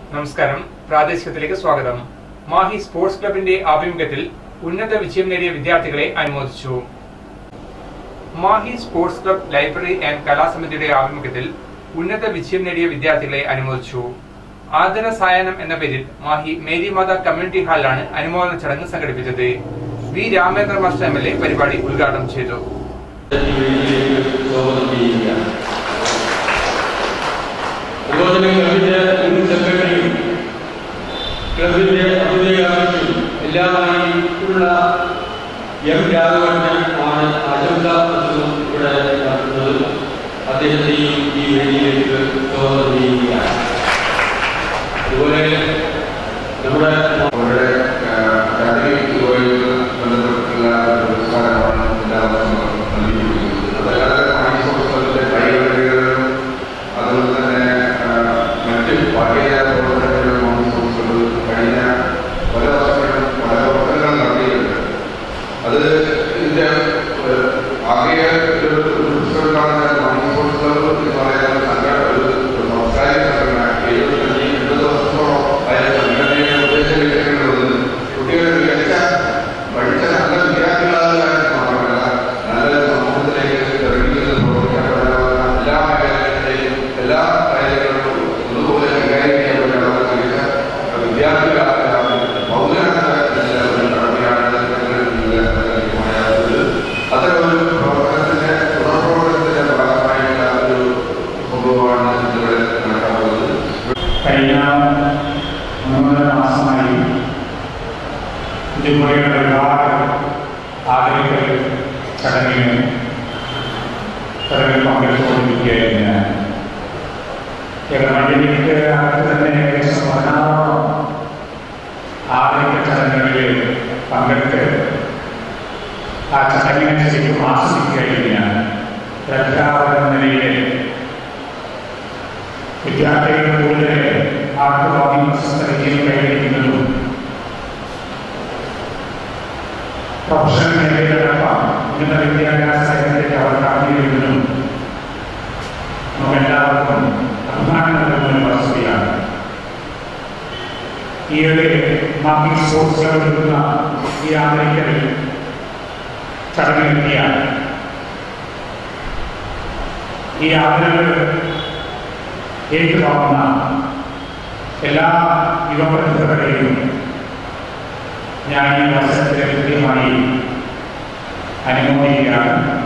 നമസ്കാരം പ്രാദേശികത്തിലേക്ക് സ്വാഗതം മാഹി സ്പോർട്സ് ക്ലബിന്റെ ആഭിമുഖ്യത്തിൽ ഉന്നത വിജയം നേടിയ വിദ്യാർത്ഥികളെ അനുമോദിച്ചു Mahe sports club library and കലാസമിതിയുടെ ആഭിമുഖ്യത്തിൽ ഉന്നത വിജയം നേടിയ വിദ്യാർത്ഥികളെ അനുമോദിച്ചു ആദര സായനം എന്ന പേരിൽ മാഹി മേരി മാത കമ്മ്യൂണിറ്റി ഹാളിലാണ് അനുമോദന ചടങ്ങ് സംഘടിപ്പിച്ചത് V Ramendra master M L A പരിപാടി ഉദ്ഘാടനം ചെയ്തു അതുപോലെ ക്ലബിന്റെ മുൻ സെക്രട്ടറിയും ക്ലബിന്റെ ഔദ്യോഗികാംശം എല്ലാമായി ഉള്ള എം രാഘവണ്ണൻ ആണ് ആശംസാ പ്രസംഗം ഇവിടെ നടത്തുന്നത് അദ്ദേഹത്തെയും ഈ വേദിയിലേക്ക് സ്വാഗതം ചെയ്യുകയാണ് അതുപോലെ നമ്മുടെ അവരുടെ അക്കാദമിക് ജോലികൾ ബന്ധപ്പെട്ടുള്ള പുരസ്കാരമാണ് എല്ലാ വർഷവും നൽകിയിരിക്കുന്നത് അതല്ലാതെ മാണിസ്പോർട്സിലെ കൈകളിലും അതുപോലെ തന്നെ ആ, മറ്റ് പാഠ്യേതര പ്രവർത്തനങ്ങളിലും മാണിസ്പോർട്സുകൾ കഴിഞ്ഞ പല വർഷങ്ങളിലും പല പ്രവർത്തനങ്ങൾ നടത്തിയിട്ടുണ്ട് അത് ഇതിന്റെ ഏഹ്, ആകെ ഒരു പുസ്തകമാണ് മാണിസ്പോർട്സ് എന്ന് പറയുന്ന സംഘടന ഒരു സാംസ്കാരിക സംഘടന എഴുപത്തഞ്ച് എൺപത് വർഷത്തോളം ആയ സംഘടനയുടെ ഉദ്ദേശ ലക്ഷ്യങ്ങളുള്ളത് കുട്ടികളെ മികച്ച പഠിച്ച നല്ല വിദ്യാർത്ഥികളാകുക എന്ന് മാത്രമല്ല നല്ല സമൂഹത്തിലേക്ക് ഇറങ്ങിയത് പ്രവർത്തിക്കപ്പെടാവുന്ന എല്ലാ മേഖലകളിലെയും എല്ലാ കാര്യങ്ങളിലും ഒന്നുപോലെ കൈകാര്യം ചെയ്യപ്പെടാവുന്ന മികച്ച വിദ്യാർത്ഥികളാകാൻ പൗരനാകുക ഒരു കടമയാണ് ലഭ്യമായത് അത്തരം ഒരു പ്രവർത്തനത്തിന്റെ തുടർപ്രവർത്തനത്തിന്റെ ഭാഗമായിട്ടുള്ള ഒരു സംഭവമാണ് ഇവിടെ നടക്കാറുള്ളത് കഴിഞ്ഞ മൂന്നര മാസമായി ഇതുപോലെയുള്ള ഒരുപാട് ആദരിക്കൽ ചടങ്ങിന് ചടങ്ങിൽ പങ്കെടുത്തുകൊണ്ടിരിക്കുകയായിരുന്നു ഞാൻ ഗവൺമെന്റിന്റെ അകത്ത് തന്നെ ഏകദേശം പതിനാറോളം ആദരിക്കൽ ചടങ്ങുകളിൽ പങ്കെടുത്ത് ആ ചടങ്ങിനെ ശരിക്കും ആസ്വദിക്കുകയായിരുന്നു ഞാൻ രക്ഷാപര നിലയിൽ വിദ്യാർത്ഥികൾ കൂടുതൽ ആർക്കും പ്രശസ്ത വിജയം കൈവരിക്കുന്നതും പ്രൊഫഷണൽ മേഖലയിലടക്കം ഉന്നത വിദ്യാഭ്യാസ രംഗത്തേക്ക് അവർ കടന്നു വരുന്നതും നമുക്കെല്ലാവർക്കും അഭിമാനം നൽകുന്ന ഒരു വസ്തുതയാണ് ഈ ഒരു മാർക്കിംഗ് സ്പോർട്സ് നൽകുന്ന ഈ ആദരിക്കൽ ചടങ്ങിലെത്തിയാണ് ഈ ആദരവ് ഏറ്റുവാങ്ങുന്ന എല്ലാ യുവപ്രതിഭകളെയും ഞാൻ ഈ അവസരത്തിൽ കൃത്യമായി അനുമോദിക്കുകയാണ്